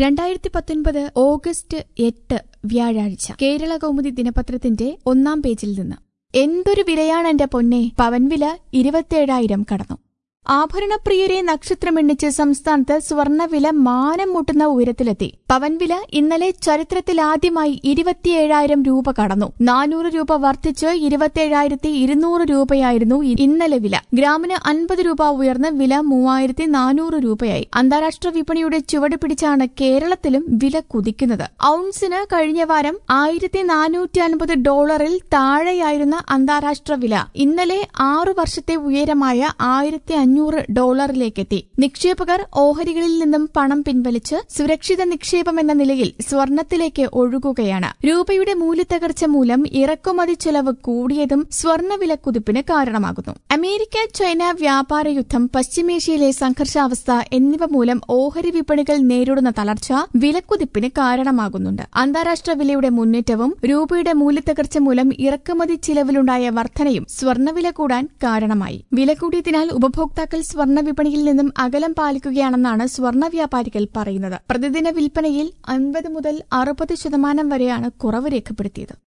രണ്ടായിരത്തി പത്തൊൻപത് ഓഗസ്റ്റ് എട്ട് വ്യാഴാഴ്ച കേരള കൗമുദി ദിനപത്രത്തിന്റെ ഒന്നാം പേജിൽ നിന്ന് എന്തൊരു വിലയാണ് എന്റെ പൊന്നെ പവൻവില ഇരുപത്തിയേഴായിരം കടന്നു ആഭരണപ്രിയരെ നക്ഷത്രമെണ്ണിച്ച് സംസ്ഥാനത്ത് സ്വർണ്ണവില മാനം മുട്ടുന്ന ഉയരത്തിലെത്തി പവൻവില ഇന്നലെ ചരിത്രത്തിലാദ്യമായി ഇരുപത്തിയേഴായിരം രൂപ കടന്നു നാനൂറ് രൂപ വർദ്ധിച്ച് ഇരുപത്തിയേഴായിരത്തി ഇരുന്നൂറ് രൂപയായിരുന്നു ഇ- ഇന്നലെ വില ഗ്രാമിന് അൻപത് രൂപ ഉയർന്ന് വില മൂവായിരത്തി നാനൂറ് രൂപയായി അന്താരാഷ്ട്ര വിപണിയുടെ ചുവട് പിടിച്ചാണ് കേരളത്തിലും വില കുതിക്കുന്നത് ഔൺസിന് കഴിഞ്ഞ വാരം ആയിരത്തി നാനൂറ്റി അൻപത് ഡോളറിൽ താഴെയായിരുന്ന അന്താരാഷ്ട്ര വില ഇന്നലെ ആറു വർഷത്തെ ഉയരമായ ആയിരത്തി അഞ്ഞൂറ് ഡോളറിലേക്കെത്തി നിക്ഷേപകർ ഓഹരികളിൽ നിന്നും പണം പിൻവലിച്ച് സുരക്ഷിത നിക്ഷേപം എന്ന നിലയിൽ സ്വർണത്തിലേക്ക് ഒഴുകുകയാണ് രൂപയുടെ മൂല്യത്തകർച്ച മൂലം ഇറക്കുമതി ചെലവ് കൂടിയതും സ്വർണ്ണവില കുതിപ്പിന് കാരണമാകുന്നു അമേരിക്ക ചൈന വ്യാപാര യുദ്ധം പശ്ചിമേഷ്യയിലെ സംഘർഷാവസ്ഥ എന്നിവ മൂലം ഓഹരി വിപണികൾ നേരിടുന്ന തളർച്ച വിലക്കുതിപ്പിന് കാരണമാകുന്നുണ്ട് അന്താരാഷ്ട്ര വിലയുടെ മുന്നേറ്റവും രൂപയുടെ മൂല്യത്തകർച്ച മൂലം ഇറക്കുമതി ചിലവിലുണ്ടായ വർധനയും സ്വർണ്ണവില കൂടാൻ കാരണമായി വില കൂടിയതിനാൽ ഉപഭോക്താക്കൾ സ്വർണ്ണ വിപണിയിൽ നിന്നും അകലം പാലിക്കുകയാണെന്നാണ് സ്വർണ്ണ വ്യാപാരികൾ പറയുന്നത് പ്രതിദിന വിൽപ്പനയിൽ അൻപത് മുതൽ അറുപത് ശതമാനം വരെയാണ് കുറവ് രേഖപ്പെടുത്തിയത്